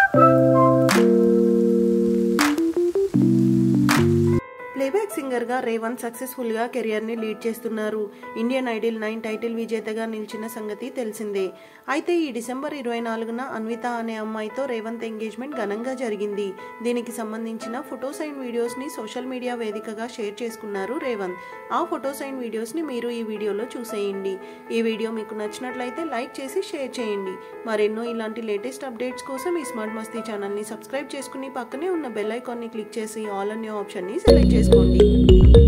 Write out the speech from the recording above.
playback సింగర్గా రేవంత్ సక్సెస్ఫుల్గా కెరియర్ని లీడ్ చేస్తున్నారు ఇండియన్ ఐడిల్ నైన్ టైటిల్ విజేతగా నిలిచిన సంగతి తెలిసిందే అయితే ఈ డిసెంబర్ ఇరవై నాలుగున అన్విత అనే అమ్మాయితో రేవంత్ ఎంగేజ్మెంట్ ఘనంగా జరిగింది దీనికి సంబంధించిన ఫొటోస్ అండ్ వీడియోస్ని సోషల్ మీడియా వేదికగా షేర్ చేసుకున్నారు రేవంత్ ఆ ఫొటోస్ అండ్ వీడియోస్ని మీరు ఈ వీడియోలో చూసేయండి ఈ వీడియో మీకు నచ్చినట్లయితే లైక్ చేసి షేర్ చేయండి మరెన్నో ఇలాంటి లేటెస్ట్ అప్డేట్స్ కోసం ఈ స్మార్ట్ మస్తీ ఛానల్ని సబ్స్క్రైబ్ చేసుకుని పక్కనే ఉన్న బెల్ ఐకాన్ని క్లిక్ చేసి ఆల్ అనే ఆప్షన్ని సెలెక్ట్ చేసుకోండి